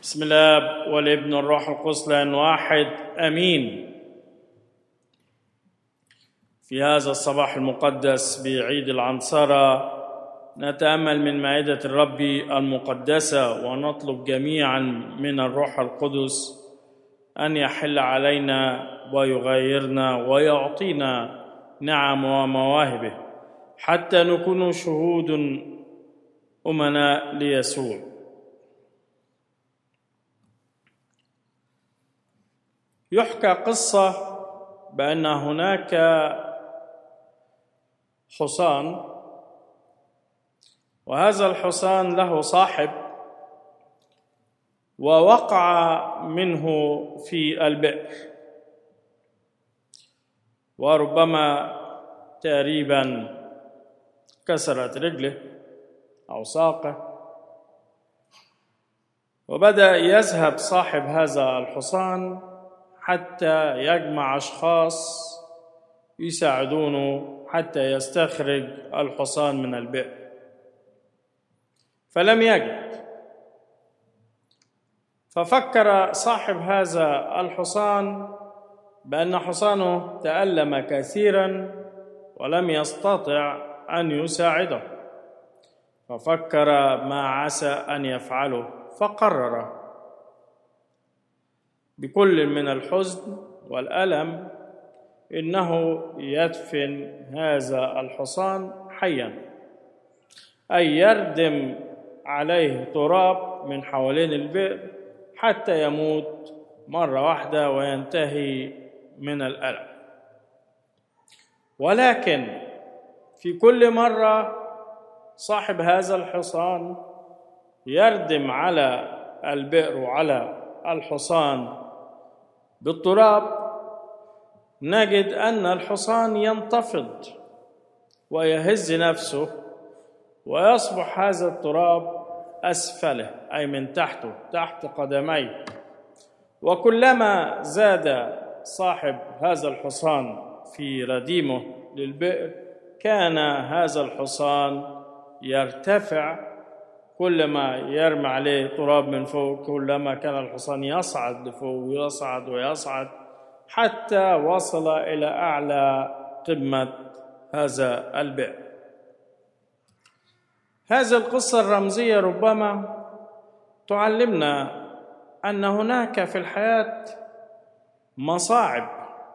بسم الله والابن الروح القدس لان واحد امين في هذا الصباح المقدس بعيد العنصرة نتأمل من مائدة الرب المقدسة ونطلب جميعا من الروح القدس أن يحل علينا ويغيرنا ويعطينا نعم ومواهبه حتى نكون شهود أمناء ليسوع يحكى قصة بأن هناك حصان وهذا الحصان له صاحب ووقع منه في البئر وربما تقريبا كسرت رجله او ساقه وبدا يذهب صاحب هذا الحصان حتى يجمع اشخاص يساعدونه حتى يستخرج الحصان من البئر فلم يجد ففكر صاحب هذا الحصان بان حصانه تالم كثيرا ولم يستطع ان يساعده ففكر ما عسى ان يفعله فقرر بكل من الحزن والالم انه يدفن هذا الحصان حيا اي يردم عليه تراب من حوالين البئر حتى يموت مره واحده وينتهي من الالم ولكن في كل مره صاحب هذا الحصان يردم على البئر وعلى الحصان بالتراب نجد ان الحصان ينتفض ويهز نفسه ويصبح هذا التراب اسفله اي من تحته تحت قدميه وكلما زاد صاحب هذا الحصان في رديمه للبئر كان هذا الحصان يرتفع كلما يرمي عليه تراب من فوق كلما كان الحصان يصعد لفوق ويصعد ويصعد حتى وصل الى اعلى قمه هذا البئر هذه القصه الرمزيه ربما تعلمنا ان هناك في الحياه مصاعب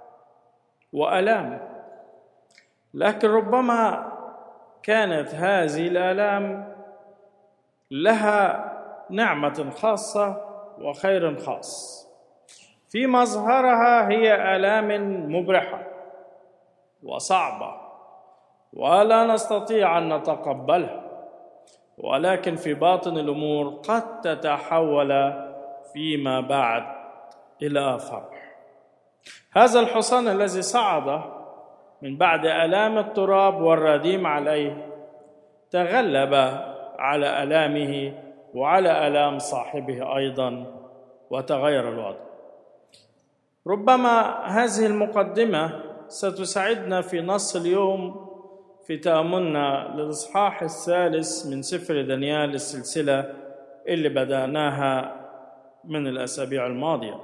والام لكن ربما كانت هذه الالام لها نعمه خاصه وخير خاص في مظهرها هي الام مبرحه وصعبه ولا نستطيع ان نتقبلها ولكن في باطن الامور قد تتحول فيما بعد الى فرح هذا الحصان الذي صعد من بعد الام التراب والرديم عليه تغلب على الامه وعلى الام صاحبه ايضا وتغير الوضع ربما هذه المقدمه ستساعدنا في نص اليوم في تاملنا للاصحاح الثالث من سفر دانيال السلسله اللي بداناها من الاسابيع الماضيه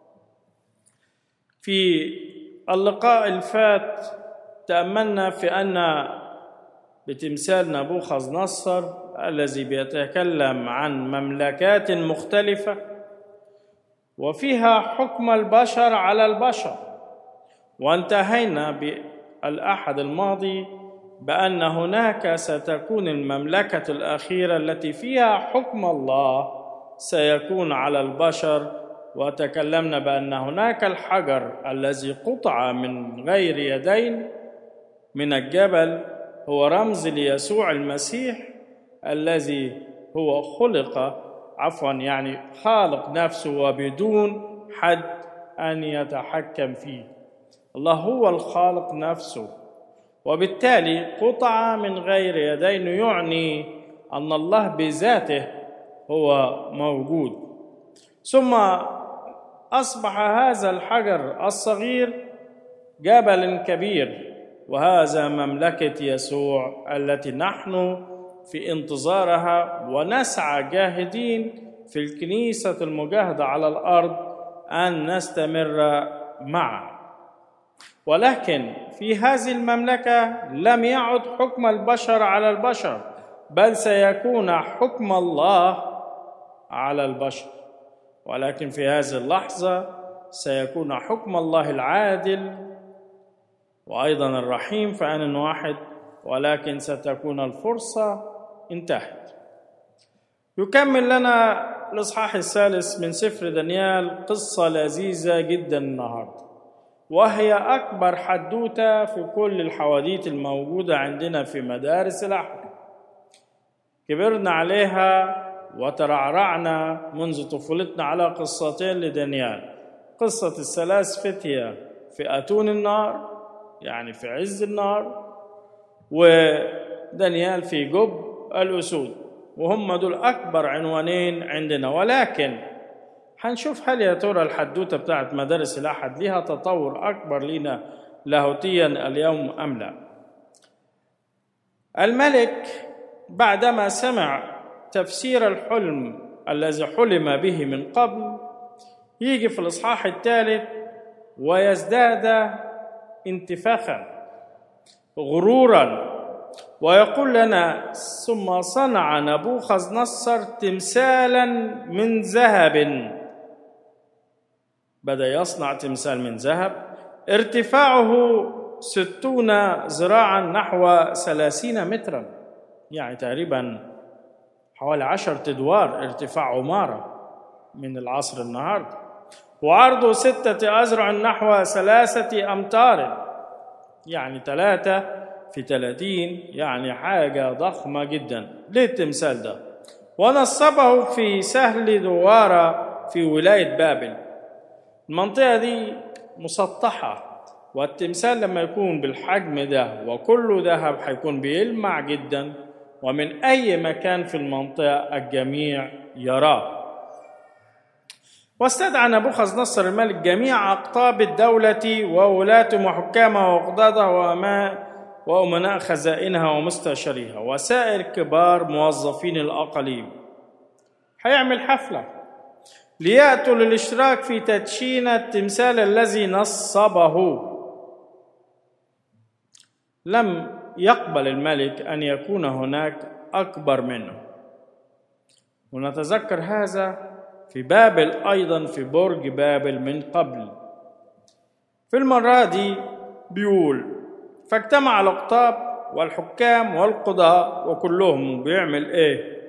في اللقاء الفات تاملنا في ان بتمثال نبوخذ نصر الذي بيتكلم عن مملكات مختلفه وفيها حكم البشر على البشر وانتهينا بالاحد الماضي بان هناك ستكون المملكه الاخيره التي فيها حكم الله سيكون على البشر وتكلمنا بان هناك الحجر الذي قطع من غير يدين من الجبل هو رمز ليسوع المسيح الذي هو خلق عفوا يعني خالق نفسه وبدون حد ان يتحكم فيه الله هو الخالق نفسه وبالتالي قطع من غير يدين يعني ان الله بذاته هو موجود ثم اصبح هذا الحجر الصغير جبل كبير وهذا مملكه يسوع التي نحن في انتظارها ونسعى جاهدين في الكنيسة المجاهدة على الأرض أن نستمر معا ولكن في هذه المملكة لم يعد حكم البشر على البشر بل سيكون حكم الله على البشر ولكن في هذه اللحظة سيكون حكم الله العادل وأيضا الرحيم في آن واحد ولكن ستكون الفرصة انتهت يكمل لنا الإصحاح الثالث من سفر دانيال قصة لذيذة جدا النهاردة وهي أكبر حدوتة في كل الحواديت الموجودة عندنا في مدارس الأحد كبرنا عليها وترعرعنا منذ طفولتنا على قصتين لدانيال قصة الثلاث فتية في أتون النار يعني في عز النار ودانيال في جب الأسود وهم دول أكبر عنوانين عندنا ولكن هنشوف هل يا ترى الحدوتة بتاعت مدارس الأحد ليها تطور أكبر لنا لاهوتيا اليوم أم لا الملك بعدما سمع تفسير الحلم الذي حلم به من قبل يجي في الإصحاح الثالث ويزداد انتفاخا غرورا ويقول لنا ثم صنع نبوخذ نصر تمثالا من ذهب بدا يصنع تمثال من ذهب ارتفاعه ستون ذراعا نحو ثلاثين مترا يعني تقريبا حوالي عشرة أدوار ارتفاع عمارة من العصر النهاردة وعرضه ستة أذرع نحو ثلاثة أمتار يعني ثلاثة في ثلاثين يعني حاجة ضخمة جدا ليه التمثال ده ونصبه في سهل دوارة في ولاية بابل المنطقة دي مسطحة والتمثال لما يكون بالحجم ده وكله ذهب هيكون بيلمع جدا ومن أي مكان في المنطقة الجميع يراه واستدعى نبوخذ نصر الملك جميع أقطاب الدولة وولاة وحكامها وقضاتها وأماء وأمناء خزائنها ومستشاريها وسائر كبار موظفين الأقاليم هيعمل حفلة ليأتوا للاشتراك في تدشين التمثال الذي نصبه لم يقبل الملك أن يكون هناك أكبر منه ونتذكر هذا في بابل أيضا في برج بابل من قبل في المرة دي بيقول فاجتمع الأقطاب والحكام والقضاء وكلهم بيعمل إيه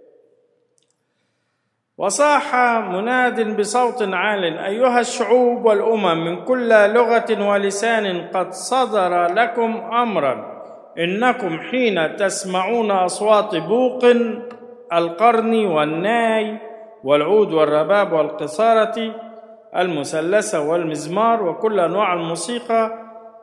وصاح مناد بصوت عال أيها الشعوب والأمم من كل لغة ولسان قد صدر لكم أمرا إنكم حين تسمعون أصوات بوق القرن والناي والعود والرباب والقصارة المثلثة والمزمار وكل أنواع الموسيقى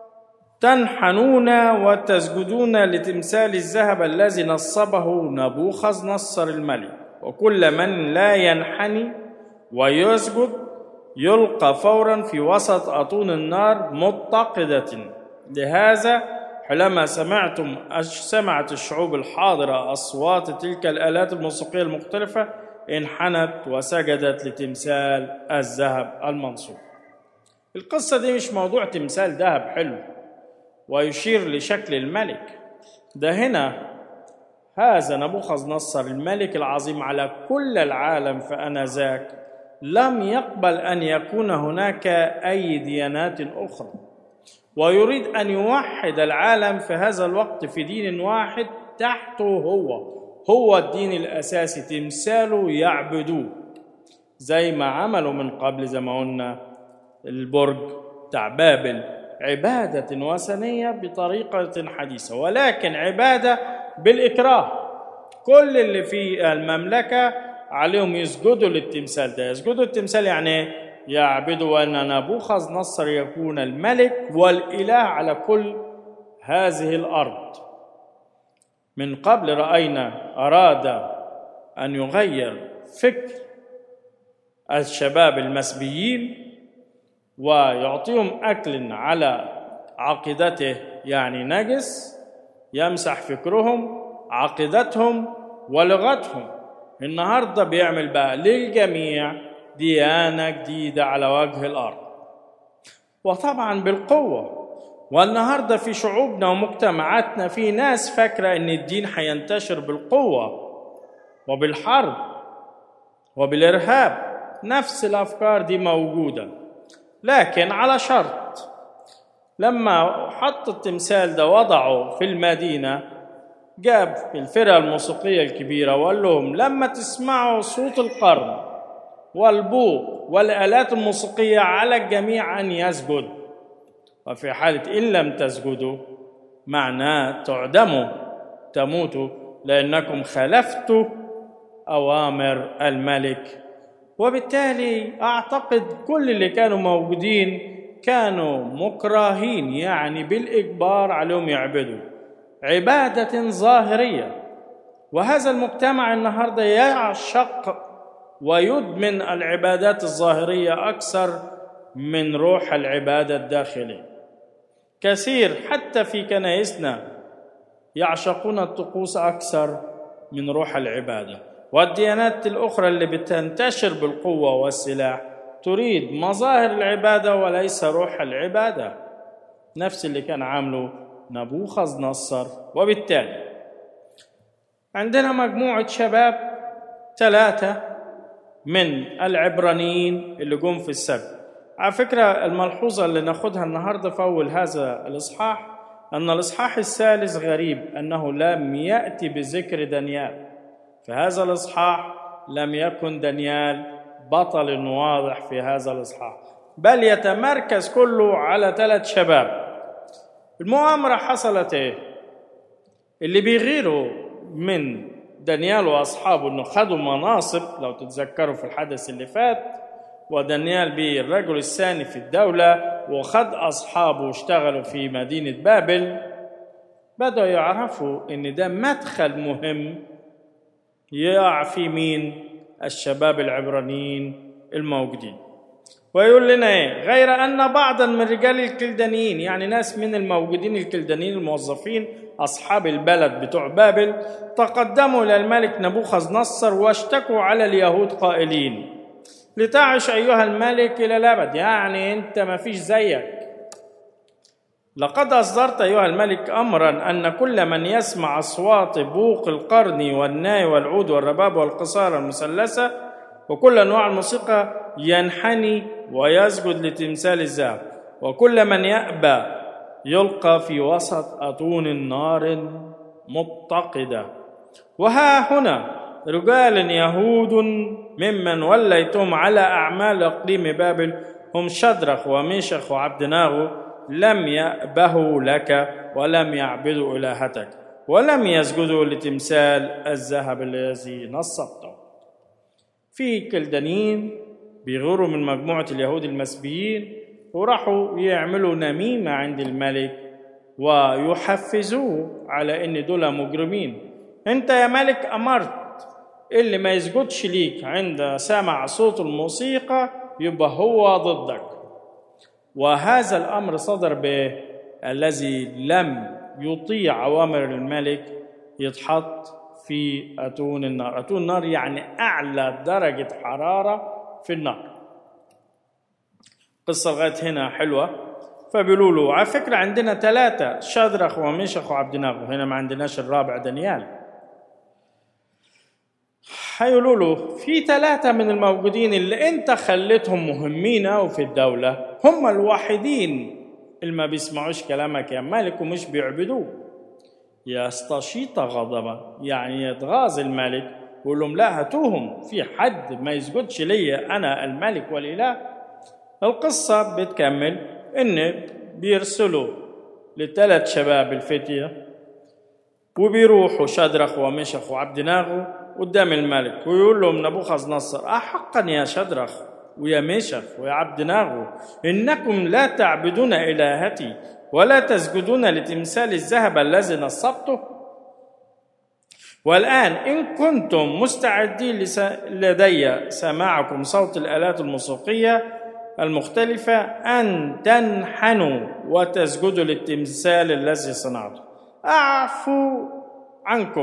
تنحنون وتسجدون لتمثال الذهب الذي نصبه نبوخذ نصر الملك وكل من لا ينحني ويسجد يلقى فورا في وسط أطون النار متقدة لهذا حينما سمعتم سمعت الشعوب الحاضرة أصوات تلك الآلات الموسيقية المختلفة انحنت وسجدت لتمثال الذهب المنصوب القصة دي مش موضوع تمثال ذهب حلو ويشير لشكل الملك ده هنا هذا نبوخذ نصر الملك العظيم على كل العالم فأنذاك لم يقبل أن يكون هناك أي ديانات أخرى ويريد أن يوحد العالم في هذا الوقت في دين واحد تحته هو هو الدين الأساسي تمثاله يعبدوه زي ما عملوا من قبل زي ما قلنا البرج بتاع بابل عبادة وثنية بطريقة حديثة ولكن عبادة بالإكراه كل اللي في المملكة عليهم يسجدوا للتمثال ده يسجدوا التمثال يعني يعبدوا أن نبوخذ نصر يكون الملك والإله على كل هذه الأرض من قبل رأينا أراد أن يغير فكر الشباب المسبيين ويعطيهم أكل على عقيدته يعني نجس يمسح فكرهم عقيدتهم ولغتهم النهارده بيعمل بقى للجميع ديانه جديده على وجه الارض وطبعا بالقوه والنهارده في شعوبنا ومجتمعاتنا في ناس فاكره ان الدين هينتشر بالقوه وبالحرب وبالارهاب نفس الافكار دي موجوده لكن على شرط لما حط التمثال ده وضعه في المدينه جاب الفرقه الموسيقيه الكبيره وقال لهم لما تسمعوا صوت القرن والبوق والالات الموسيقيه على الجميع ان يسجد وفي حاله ان لم تسجدوا معناه تعدموا تموتوا لانكم خالفتوا اوامر الملك وبالتالي اعتقد كل اللي كانوا موجودين كانوا مكرهين يعني بالاجبار عليهم يعبدوا عباده ظاهريه وهذا المجتمع النهارده يعشق ويدمن العبادات الظاهريه اكثر من روح العباده الداخليه كثير حتى في كنائسنا يعشقون الطقوس اكثر من روح العباده والديانات الاخرى اللي بتنتشر بالقوه والسلاح تريد مظاهر العباده وليس روح العباده نفس اللي كان عامله نبوخذ نصر وبالتالي عندنا مجموعه شباب ثلاثه من العبرانيين اللي جم في السبت على فكره الملحوظه اللي ناخدها النهارده في اول هذا الاصحاح ان الاصحاح الثالث غريب انه لم ياتي بذكر دانيال في هذا الاصحاح لم يكن دانيال بطل واضح في هذا الاصحاح بل يتمركز كله على ثلاث شباب المؤامره حصلت ايه اللي بيغيروا من دانيال واصحابه انه خدوا مناصب لو تتذكروا في الحدث اللي فات ودانيال بيه الرجل الثاني في الدولة وخد أصحابه واشتغلوا في مدينة بابل بدأوا يعرفوا إن ده مدخل مهم يقع في مين الشباب العبرانيين الموجودين ويقول لنا ايه غير ان بعضا من رجال الكلدانيين يعني ناس من الموجودين الكلدانيين الموظفين اصحاب البلد بتوع بابل تقدموا الى الملك نبوخذ نصر واشتكوا على اليهود قائلين لتعش ايها الملك الى الابد يعني انت ما فيش زيك لقد اصدرت ايها الملك امرا ان كل من يسمع اصوات بوق القرن والناي والعود والرباب والقصارى المثلثه وكل انواع الموسيقى ينحني ويسجد لتمثال الذهب وكل من يأبى يلقى في وسط أتون نار متقدة وها هنا رجال يهود ممن وليتهم على أعمال إقليم بابل هم شدرخ وميشخ وعبد ناغو لم يأبهوا لك ولم يعبدوا إلهتك ولم يسجدوا لتمثال الذهب الذي نصبته في كلدانيين بيغيروا من مجموعة اليهود المسبيين وراحوا يعملوا نميمة عند الملك ويحفزوه على ان دول مجرمين انت يا ملك امرت اللي ما يسجدش ليك عند سمع صوت الموسيقى يبقى هو ضدك وهذا الامر صدر به الذي لم يطيع اوامر الملك يتحط في اتون النار اتون النار يعني اعلى درجه حراره في النار قصة لغاية هنا حلوة فبيقولوا له على فكرة عندنا ثلاثة شادرخ وميشخ وعبد ناغو هنا ما عندناش الرابع دانيال هيقولوا له في ثلاثة من الموجودين اللي أنت خليتهم مهمين أوي في الدولة هم الوحيدين اللي ما بيسمعوش كلامك يا مالك ومش بيعبدوه يستشيط غضبه يعني يتغاظ الملك ويقول لهم لا هاتوهم في حد ما يسجدش ليا انا الملك والاله القصه بتكمل ان بيرسلوا لثلاث شباب الفتيه وبيروحوا شدرخ ومشخ وعبد ناغو قدام الملك ويقول لهم نبوخذ نصر أحقا يا شدرخ ويا ميشخ ويا عبد ناغو إنكم لا تعبدون إلهتي ولا تسجدون لتمثال الذهب الذي نصبته والآن إن كنتم مستعدين لدي سماعكم صوت الآلات الموسيقية المختلفة أن تنحنوا وتسجدوا للتمثال الذي صنعته أعفو عنكم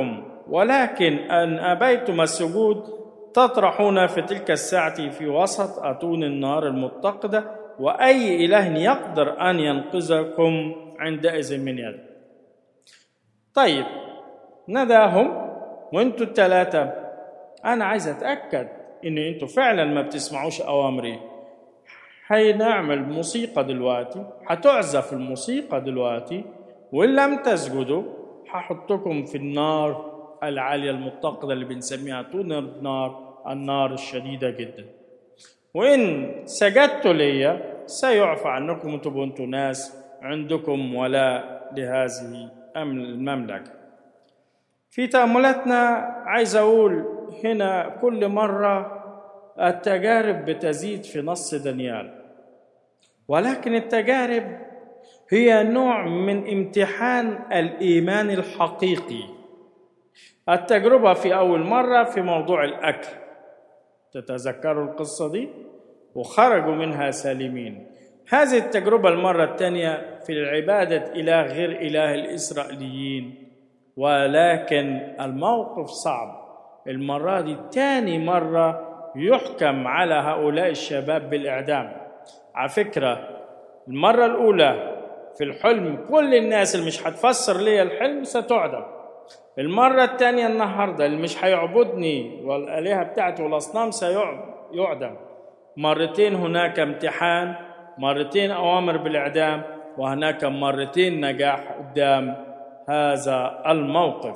ولكن أن أبيتم السجود تطرحون في تلك الساعة في وسط أتون النار المتقدة وأي إله يقدر أن ينقذكم عندئذ من يده طيب نداهم وانتوا الثلاثة أنا عايز أتأكد إن انتوا فعلا ما بتسمعوش أوامري هنعمل موسيقى دلوقتي هتعزف الموسيقى دلوقتي وإن لم تسجدوا هحطكم في النار العالية المتقدة اللي بنسميها طول النار النار الشديدة جدا وإن سجدتوا ليا سيعفى عنكم وتبقوا انتوا ناس عندكم ولاء لهذه المملكة في تأملاتنا عايز أقول هنا كل مرة التجارب بتزيد في نص دانيال ولكن التجارب هي نوع من امتحان الإيمان الحقيقي التجربة في أول مرة في موضوع الأكل تتذكروا القصة دي وخرجوا منها سالمين هذه التجربة المرة الثانية في العبادة إله غير إله الإسرائيليين ولكن الموقف صعب المرة دي تاني مرة يحكم على هؤلاء الشباب بالإعدام على فكرة المرة الأولى في الحلم كل الناس اللي مش هتفسر لي الحلم ستعدم المرة الثانية النهاردة اللي مش هيعبدني والآلهة بتاعته والأصنام سيعدم مرتين هناك امتحان مرتين أوامر بالإعدام وهناك مرتين نجاح قدام هذا الموقف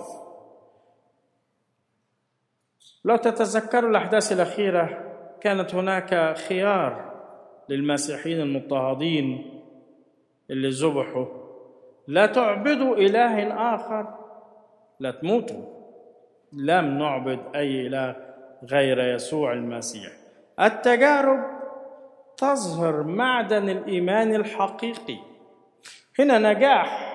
لو تتذكروا الأحداث الأخيرة كانت هناك خيار للمسيحيين المضطهدين اللي ذبحوا لا تعبدوا إله آخر لا تموتوا لم نعبد أي إله غير يسوع المسيح التجارب تظهر معدن الإيمان الحقيقي هنا نجاح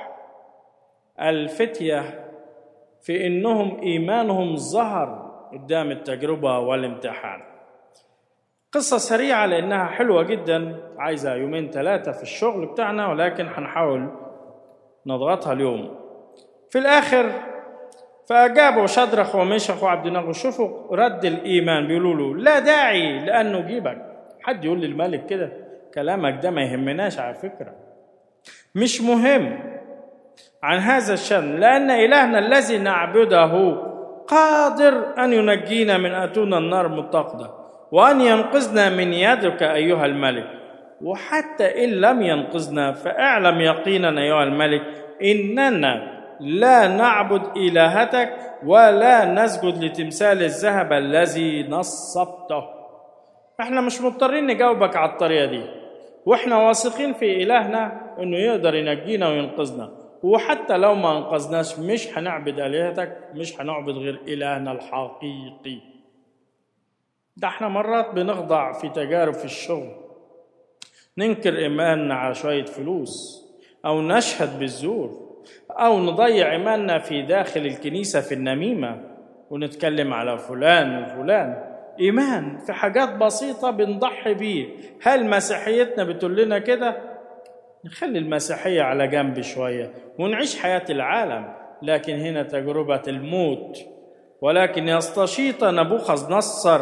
الفتية في إنهم إيمانهم ظهر قدام التجربة والامتحان قصة سريعة لأنها حلوة جدا عايزة يومين ثلاثة في الشغل بتاعنا ولكن هنحاول نضغطها اليوم في الآخر فأجابوا شدرخ وميشخ وعبد النغو شوفوا رد الإيمان بيقولوا له لا داعي لأنه جيبك حد يقول للملك كده كلامك ده ما يهمناش على فكرة مش مهم عن هذا الشأن لأن إلهنا الذي نعبده قادر أن ينجينا من أتون النار المتقدة وأن ينقذنا من يدك أيها الملك وحتى إن لم ينقذنا فاعلم يقينا أيها الملك إننا لا نعبد إلهتك ولا نسجد لتمثال الذهب الذي نصبته احنا مش مضطرين نجاوبك على الطريقة دي واحنا واثقين في إلهنا انه يقدر ينجينا وينقذنا وحتى لو ما انقذناش مش هنعبد آلهتك مش هنعبد غير إلهنا الحقيقي ده احنا مرات بنخضع في تجارب في الشغل ننكر إيماننا على شوية فلوس أو نشهد بالزور أو نضيع إيماننا في داخل الكنيسة في النميمة ونتكلم على فلان وفلان إيمان في حاجات بسيطة بنضحي بيه هل مسيحيتنا بتقول لنا كده؟ نخلي المسيحية على جنب شوية ونعيش حياة العالم لكن هنا تجربة الموت ولكن يستشيط نبوخذ نصر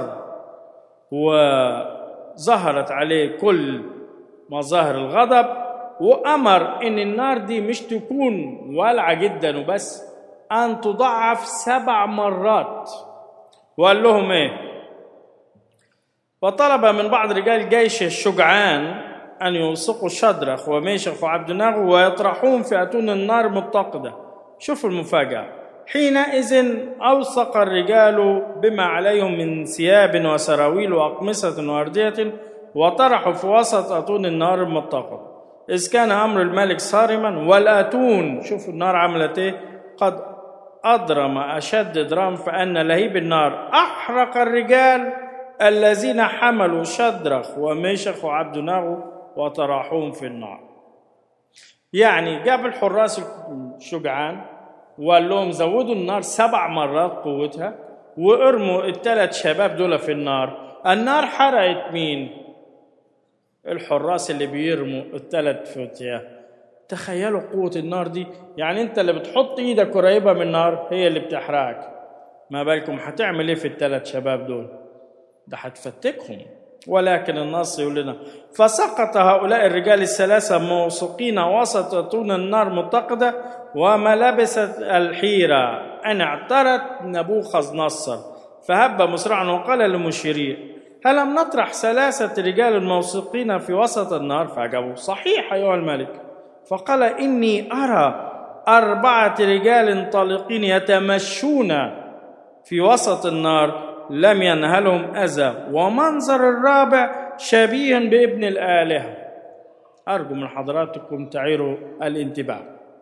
وظهرت عليه كل مظاهر الغضب وأمر إن النار دي مش تكون والعة جدا وبس أن تضعف سبع مرات وقال لهم إيه وطلب من بعض رجال جيش الشجعان أن يلصقوا شدرخ وميشخ وعبد الناغو ويطرحوهم في أتون النار متقدة شوفوا المفاجأة حينئذ أوثق الرجال بما عليهم من ثياب وسراويل وأقمصة وأردية وطرحوا في وسط أتون النار المتقدة إذ كان أمر الملك صارما والأتون شوفوا النار عملت إيه قد أضرم أشد درام فأن لهيب النار أحرق الرجال الذين حملوا شدرخ وميشخ وعبد ناغو وطرحوهم في النار يعني جاب الحراس الشجعان وقال لهم زودوا النار سبع مرات قوتها وارموا الثلاث شباب دول في النار النار حرقت مين الحراس اللي بيرموا الثلاث فتية تخيلوا قوة النار دي يعني انت اللي بتحط ايدك قريبة من النار هي اللي بتحرقك ما بالكم هتعمل ايه في الثلاث شباب دول ده هتفتكهم ولكن النص يقول لنا فسقط هؤلاء الرجال الثلاثة موثوقين وسط طون النار متقدة وملابس الحيرة أن اعترت نبوخذ نصر فهب مسرعا وقال للمشيرين هلم نطرح ثلاثة رجال موثوقين في وسط النار فأجابوا صحيح أيها الملك فقال إني أرى أربعة رجال طالقين يتمشون في وسط النار لم ينهلهم أذى ومنظر الرابع شبيه بابن الآلهة أرجو من حضراتكم تعيروا الانتباه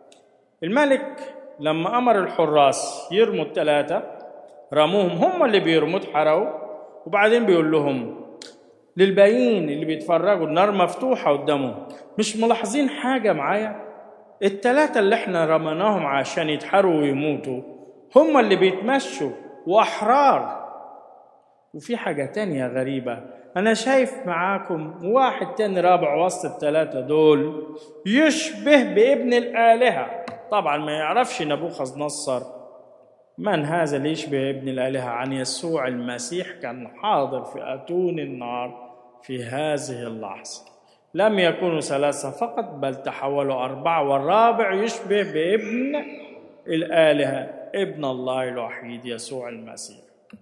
الملك لما أمر الحراس يرموا الثلاثة رموهم هم اللي بيرموا اتحرقوا وبعدين بيقول لهم للباقيين اللي بيتفرجوا النار مفتوحة قدامهم مش ملاحظين حاجة معايا التلاتة اللي احنا رميناهم عشان يتحروا ويموتوا هم اللي بيتمشوا وأحرار وفي حاجة تانية غريبة أنا شايف معاكم واحد تاني رابع وسط التلاتة دول يشبه بابن الآلهة طبعا ما يعرفش نبوخذ نصر من هذا اللي يشبه ابن الآلهة عن يسوع المسيح كان حاضر في أتون النار في هذه اللحظة لم يكونوا ثلاثة فقط بل تحولوا أربعة والرابع يشبه بابن الآلهة ابن الله الوحيد يسوع المسيح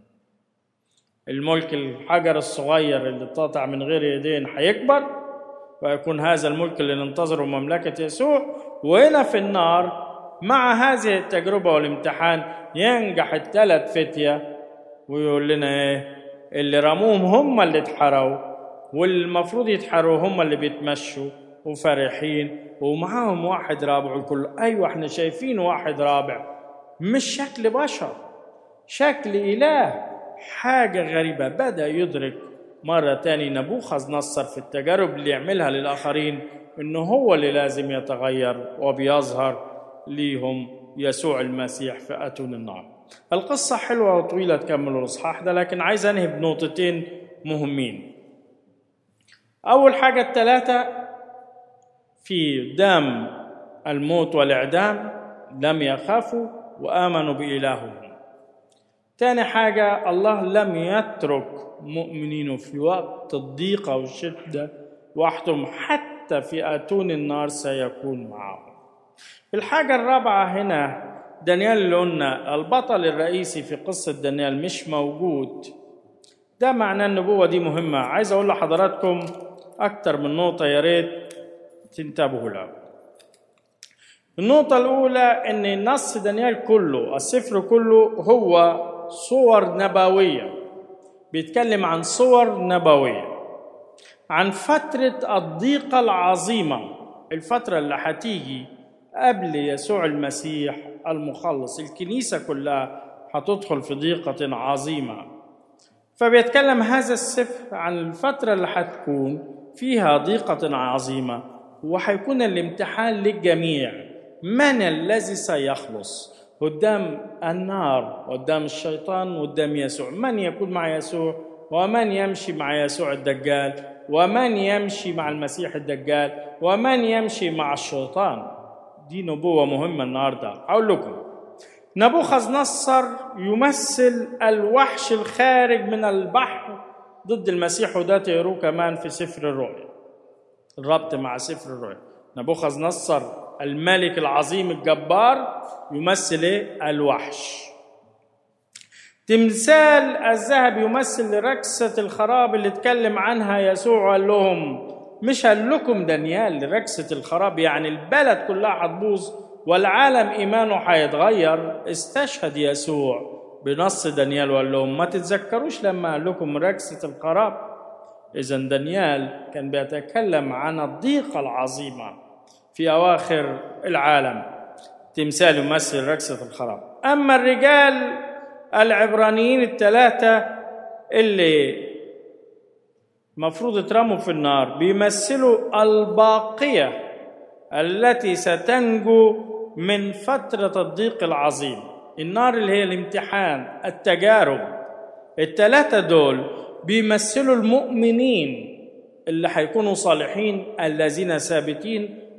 الملك الحجر الصغير اللي اتقطع من غير ايدين هيكبر ويكون هذا الملك اللي ننتظره مملكة يسوع وهنا في النار مع هذه التجربة والامتحان ينجح الثلاث فتية ويقول لنا ايه اللي رموهم هم اللي اتحروا والمفروض يتحروا هم اللي بيتمشوا وفرحين ومعاهم واحد رابع الكل ايوه احنا شايفين واحد رابع مش شكل بشر شكل اله حاجة غريبة بدأ يدرك مرة تاني نبوخذ نصر في التجارب اللي يعملها للآخرين إنه هو اللي لازم يتغير وبيظهر ليهم يسوع المسيح في أتون النار القصة حلوة وطويلة تكمل الإصحاح ده لكن عايز أنهي بنقطتين مهمين أول حاجة الثلاثة في دام الموت والإعدام لم يخافوا وآمنوا بإلههم تاني حاجة الله لم يترك مؤمنينه في وقت الضيقة والشدة وحدهم حتى في أتون النار سيكون معهم الحاجة الرابعة هنا دانيال اللي قلنا البطل الرئيسي في قصة دانيال مش موجود ده معناه النبوة دي مهمة عايز أقول لحضراتكم أكتر من نقطة يا ريت تنتبهوا لها النقطة الأولى إن نص دانيال كله السفر كله هو صور نبوية بيتكلم عن صور نبوية عن فترة الضيقة العظيمة الفترة اللي هتيجي قبل يسوع المسيح المخلص الكنيسة كلها هتدخل في ضيقة عظيمة فبيتكلم هذا السفر عن الفترة اللي هتكون فيها ضيقة عظيمة وهيكون الامتحان للجميع من الذي سيخلص قدام النار قدام الشيطان قدام يسوع من يكون مع يسوع ومن يمشي مع يسوع الدجال ومن يمشي مع المسيح الدجال ومن يمشي مع الشيطان دي نبوة مهمة النهاردة أقول لكم نبوخذ نصر يمثل الوحش الخارج من البحر ضد المسيح وده تقروه كمان في سفر الرؤيا الربط مع سفر الرؤيا نبوخذ نصر الملك العظيم الجبار يمثل ايه الوحش تمثال الذهب يمثل ركسة الخراب اللي اتكلم عنها يسوع قال لهم مش قال لكم دانيال ركسة الخراب يعني البلد كلها هتبوظ والعالم إيمانه هيتغير استشهد يسوع بنص دانيال وقال لهم ما تتذكروش لما قال لكم ركسة الخراب إذا دانيال كان بيتكلم عن الضيقة العظيمة في أواخر العالم تمثال يمثل ركسة الخراب أما الرجال العبرانيين الثلاثة اللي مفروض اترموا في النار بيمثلوا الباقية التي ستنجو من فترة الضيق العظيم النار اللي هي الامتحان التجارب الثلاثة دول بيمثلوا المؤمنين اللي هيكونوا صالحين الذين ثابتين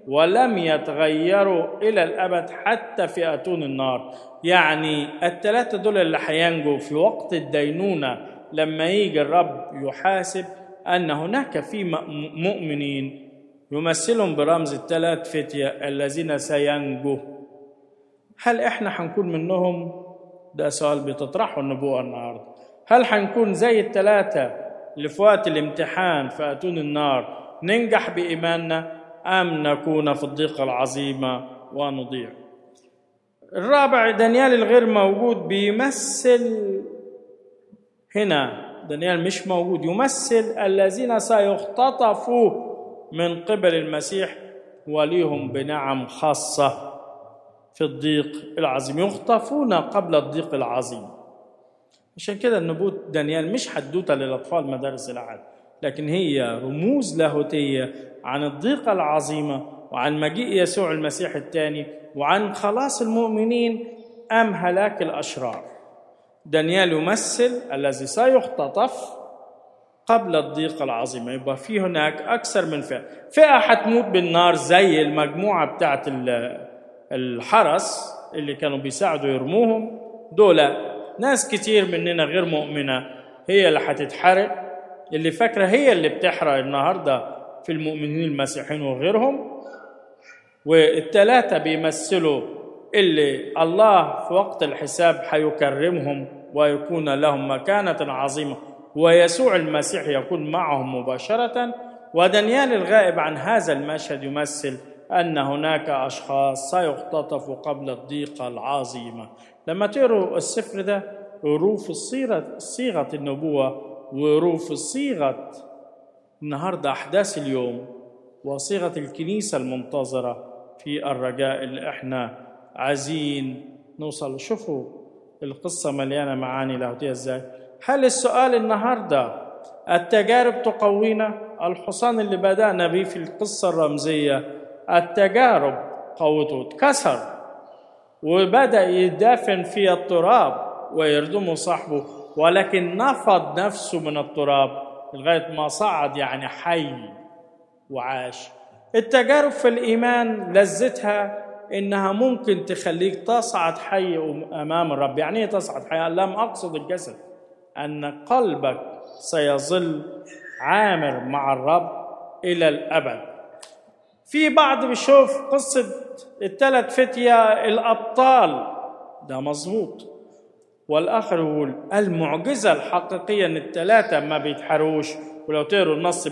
ولم يتغيروا إلى الأبد حتى في أتون النار يعني الثلاثة دول اللي هينجوا في وقت الدينونة لما يجي الرب يحاسب أن هناك في مؤمنين يمثلهم برمز الثلاث فتية الذين سينجوا هل احنا هنكون منهم ده سؤال بتطرحه النبوة النهاردة هل هنكون زي الثلاثة اللي في وقت الامتحان فأتون النار ننجح بإيماننا أم نكون في الضيقة العظيمة ونضيع الرابع دانيال الغير موجود بيمثل هنا دانيال مش موجود يمثل الذين سيختطفوا من قبل المسيح وليهم بنعم خاصة في الضيق العظيم يخطفون قبل الضيق العظيم عشان كده النبوة دانيال مش حدوتة للأطفال مدارس الأحد لكن هي رموز لاهوتية عن الضيقة العظيمة وعن مجيء يسوع المسيح الثاني وعن خلاص المؤمنين أم هلاك الأشرار دانيال يمثل الذي سيختطف قبل الضيقة العظيمة يبقى في هناك أكثر من فئة فئة حتموت بالنار زي المجموعة بتاعت الحرس اللي كانوا بيساعدوا يرموهم دول ناس كتير مننا غير مؤمنة هي اللي هتتحرق اللي فاكرة هي اللي بتحرق النهاردة في المؤمنين المسيحيين وغيرهم والتلاتة بيمثلوا اللي الله في وقت الحساب حيكرمهم ويكون لهم مكانة عظيمة ويسوع المسيح يكون معهم مباشرة ودانيال الغائب عن هذا المشهد يمثل أن هناك أشخاص سيختطفوا قبل الضيقة العظيمة لما تقروا السفر ده قروه في صيغة, صيغة النبوة وقروه في صيغة النهاردة أحداث اليوم وصيغة الكنيسة المنتظرة في الرجاء اللي احنا عايزين نوصل شوفوا القصة مليانة معاني لاهوتية ازاي هل السؤال النهاردة التجارب تقوينا الحصان اللي بدأنا به في القصة الرمزية التجارب قوته اتكسر وبدأ يدافن في التراب ويردمه صاحبه ولكن نفض نفسه من التراب لغاية ما صعد يعني حي وعاش التجارب في الإيمان لذتها إنها ممكن تخليك تصعد حي أمام الرب يعني إيه تصعد حي لم أقصد الجسد أن قلبك سيظل عامر مع الرب إلى الأبد في بعض بيشوف قصة الثلاث فتية الأبطال ده مظبوط والآخر يقول المعجزة الحقيقية إن الثلاثة ما بيتحروش ولو تقروا النص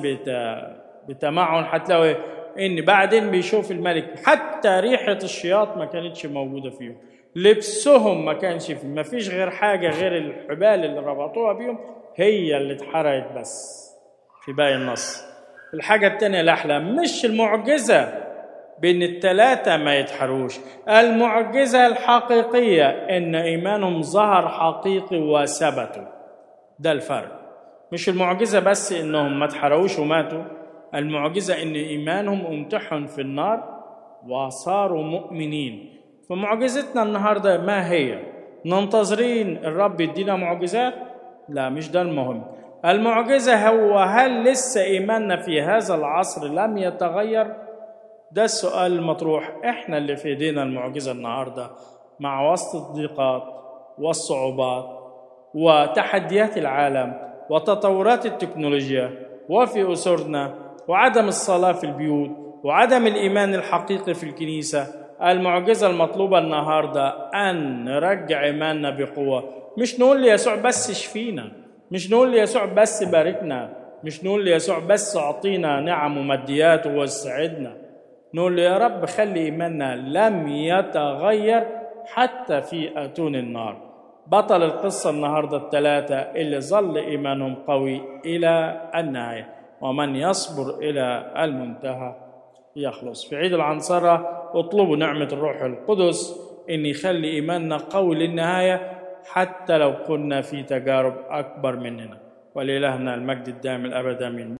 بتمعن هتلاقوا إن بعدين بيشوف الملك حتى ريحة الشياط ما كانتش موجودة فيهم لبسهم ما كانش فيه ما فيش غير حاجة غير الحبال اللي ربطوها بيهم هي اللي اتحرقت بس في باقي النص الحاجة التانية الأحلى مش المعجزة بين التلاتة ما يتحروش المعجزة الحقيقية إن إيمانهم ظهر حقيقي وثبتوا ده الفرق مش المعجزة بس إنهم ما اتحروش وماتوا المعجزة إن إيمانهم امتحن في النار وصاروا مؤمنين فمعجزتنا النهاردة ما هي ننتظرين الرب يدينا معجزات لا مش ده المهم المعجزة هو هل لسه إيماننا في هذا العصر لم يتغير ده السؤال المطروح احنا اللي في ايدينا المعجزة النهاردة مع وسط الضيقات والصعوبات وتحديات العالم وتطورات التكنولوجيا وفي أسرنا وعدم الصلاة في البيوت وعدم الإيمان الحقيقي في الكنيسة المعجزة المطلوبة النهاردة أن نرجع إيماننا بقوة مش نقول ليسوع بس اشفينا مش نقول ليسوع بس باركنا مش نقول ليسوع بس أعطينا نعم وماديات وسعدنا نقول له يا رب خلي إيماننا لم يتغير حتى في أتون النار بطل القصة النهاردة الثلاثة اللي ظل إيمانهم قوي إلى النهاية ومن يصبر إلى المنتهى يخلص في عيد العنصرة اطلبوا نعمة الروح القدس إن يخلي إيماننا قوي للنهاية حتى لو كنا في تجارب أكبر مننا ولإلهنا المجد الدائم الأبد آمين